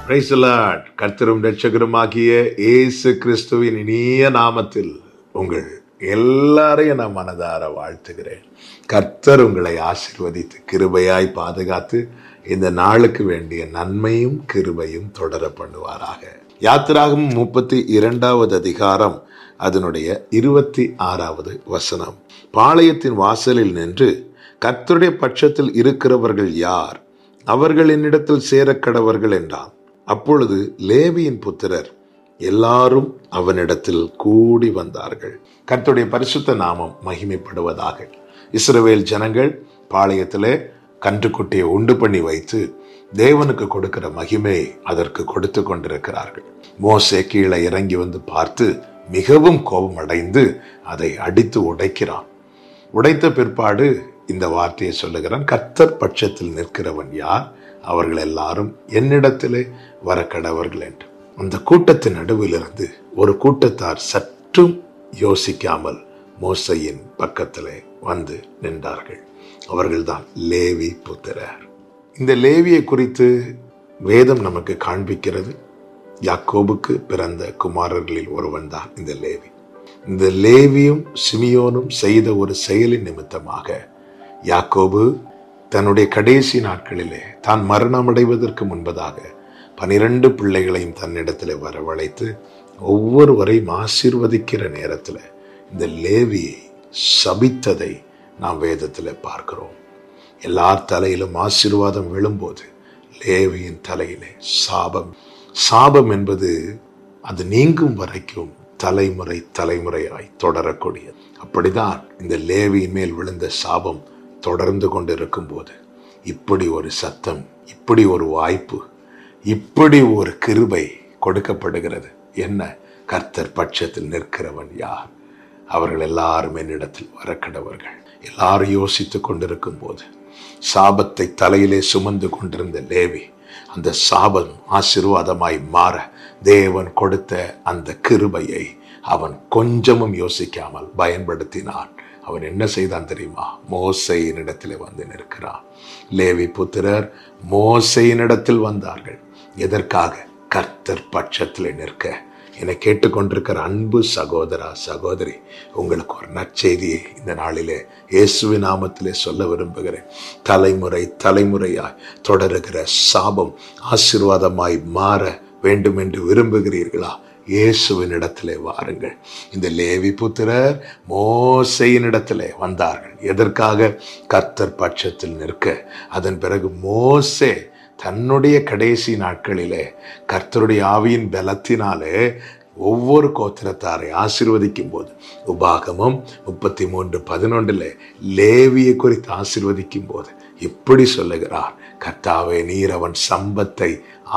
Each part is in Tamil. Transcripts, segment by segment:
Praise the Lord. கர்த்தரும் ரட்சகருமாகிய இயேசு கிறிஸ்துவின் இனிய நாமத்தில் உங்கள் எல்லாரையும் நான் மனதார வாழ்த்துகிறேன் கர்த்தர் உங்களை ஆசீர்வதித்து கிருபையாய் பாதுகாத்து இந்த நாளுக்கு வேண்டிய நன்மையும் கிருபையும் தொடர பண்ணுவாராக யாத்திராகும் முப்பத்தி இரண்டாவது அதிகாரம் அதனுடைய இருபத்தி ஆறாவது வசனம் பாளையத்தின் வாசலில் நின்று கர்த்தருடைய பட்சத்தில் இருக்கிறவர்கள் யார் அவர்கள் என்னிடத்தில் சேரக்கடவர்கள் என்றான் அப்பொழுது லேவியின் புத்திரர் எல்லாரும் அவனிடத்தில் கூடி வந்தார்கள் கர்த்தருடைய பரிசுத்த நாமம் மகிமைப்படுவதாக இஸ்ரவேல் ஜனங்கள் பாளையத்திலே கன்றுக்குட்டியை உண்டு பண்ணி வைத்து தேவனுக்கு கொடுக்கிற மகிமை அதற்கு கொடுத்து கொண்டிருக்கிறார்கள் மோசே கீழே இறங்கி வந்து பார்த்து மிகவும் கோபம் அடைந்து அதை அடித்து உடைக்கிறான் உடைத்த பிற்பாடு இந்த வார்த்தையை சொல்லுகிறான் கர்த்தர் பட்சத்தில் நிற்கிறவன் யார் அவர்கள் எல்லாரும் என்னிடத்திலே வரக்கடவர்கள் என்று அந்த கூட்டத்தின் நடுவிலிருந்து ஒரு கூட்டத்தார் சற்றும் யோசிக்காமல் மோசையின் பக்கத்திலே வந்து நின்றார்கள் அவர்கள்தான் லேவி புத்திரர் இந்த லேவியை குறித்து வேதம் நமக்கு காண்பிக்கிறது யாக்கோபுக்கு பிறந்த குமாரர்களில் ஒருவன் தான் இந்த லேவி இந்த லேவியும் சிமியோனும் செய்த ஒரு செயலின் நிமித்தமாக யாக்கோபு தன்னுடைய கடைசி நாட்களிலே தான் மரணமடைவதற்கு முன்பதாக பனிரெண்டு பிள்ளைகளையும் தன்னிடத்தில் வரவழைத்து ஒவ்வொருவரையும் ஆசீர்வதிக்கிற நேரத்தில் இந்த லேவியை சபித்ததை நாம் வேதத்தில் பார்க்கிறோம் எல்லார் தலையிலும் ஆசீர்வாதம் விழும்போது லேவியின் தலையிலே சாபம் சாபம் என்பது அது நீங்கும் வரைக்கும் தலைமுறை தலைமுறையாய் தொடரக்கூடியது அப்படிதான் இந்த லேவியின் மேல் விழுந்த சாபம் தொடர்ந்து கொண்டிருக்கும் போது இப்படி ஒரு சத்தம் இப்படி ஒரு வாய்ப்பு இப்படி ஒரு கிருபை கொடுக்கப்படுகிறது என்ன கர்த்தர் பட்சத்தில் நிற்கிறவன் யார் அவர்கள் எல்லாரும் என்னிடத்தில் வரக்கடவர்கள் எல்லாரும் யோசித்துக் கொண்டிருக்கும் போது சாபத்தை தலையிலே சுமந்து கொண்டிருந்த லேவி அந்த சாபம் ஆசீர்வாதமாய் மாற தேவன் கொடுத்த அந்த கிருபையை அவன் கொஞ்சமும் யோசிக்காமல் பயன்படுத்தினான் அவன் என்ன செய்தான் தெரியுமா மோசையினிடத்தில் வந்து நிற்கிறான் லேவி புத்திரர் மோசையினிடத்தில் வந்தார்கள் எதற்காக கர்த்தர் பட்சத்தில் நிற்க என்னை கேட்டுக்கொண்டிருக்கிற அன்பு சகோதரா சகோதரி உங்களுக்கு ஒரு நற்செய்தியை இந்த நாளிலே இயேசுவி நாமத்திலே சொல்ல விரும்புகிறேன் தலைமுறை தலைமுறையாய் தொடருகிற சாபம் ஆசீர்வாதமாய் மாற வேண்டும் என்று விரும்புகிறீர்களா இயேசுவின் இடத்திலே வாருங்கள் இந்த லேவி புத்திரர் மோசையின் இடத்திலே வந்தார்கள் எதற்காக கர்த்தர் பட்சத்தில் நிற்க அதன் பிறகு மோசே தன்னுடைய கடைசி நாட்களிலே கர்த்தருடைய ஆவியின் பலத்தினாலே ஒவ்வொரு கோத்திரத்தாரை ஆசிர்வதிக்கும் போது உபாகமும் முப்பத்தி மூன்று பதினொன்றில் லேவியை குறித்து ஆசிர்வதிக்கும் போது இப்படி சொல்லுகிறார் கர்த்தாவே நீர் அவன் சம்பத்தை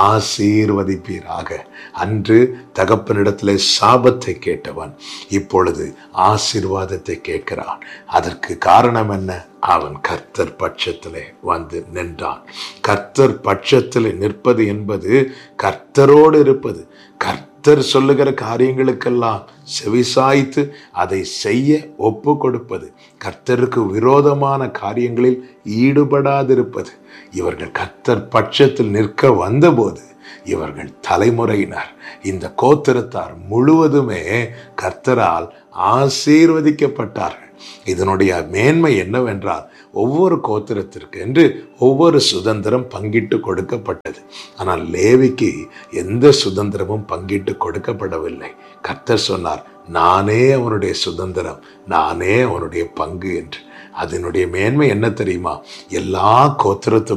ஆசீர்வதிப்பீராக அன்று தகப்பனிடத்திலே சாபத்தை கேட்டவன் இப்பொழுது ஆசீர்வாதத்தை கேட்கிறான் அதற்கு காரணம் என்ன அவன் கர்த்தர் பட்சத்திலே வந்து நின்றான் கர்த்தர் பட்சத்திலே நிற்பது என்பது கர்த்தரோடு இருப்பது கர்த்தர் சொல்லுகிற காரியங்களுக்கெல்லாம் செவிசாய்த்து அதை செய்ய ஒப்பு கொடுப்பது கர்த்தருக்கு விரோதமான காரியங்களில் ஈடுபடாதிருப்பது இவர்கள் கர்த்தர் பட்சத்தில் நிற்க வந்தபோது இவர்கள் தலைமுறையினர் இந்த கோத்திரத்தார் முழுவதுமே கர்த்தரால் ஆசீர்வதிக்கப்பட்டார்கள் இதனுடைய மேன்மை என்னவென்றால் ஒவ்வொரு கோத்திரத்திற்கு என்று ஒவ்வொரு சுதந்திரம் பங்கிட்டு கொடுக்கப்பட்டது ஆனால் லேவிக்கு எந்த சுதந்திரமும் பங்கிட்டு கொடுக்கப்படவில்லை கர்த்தர் சொன்னார் நானே அவனுடைய சுதந்திரம் நானே அவனுடைய பங்கு என்று அதனுடைய மேன்மை என்ன தெரியுமா எல்லா கோத்திரத்துக்கும்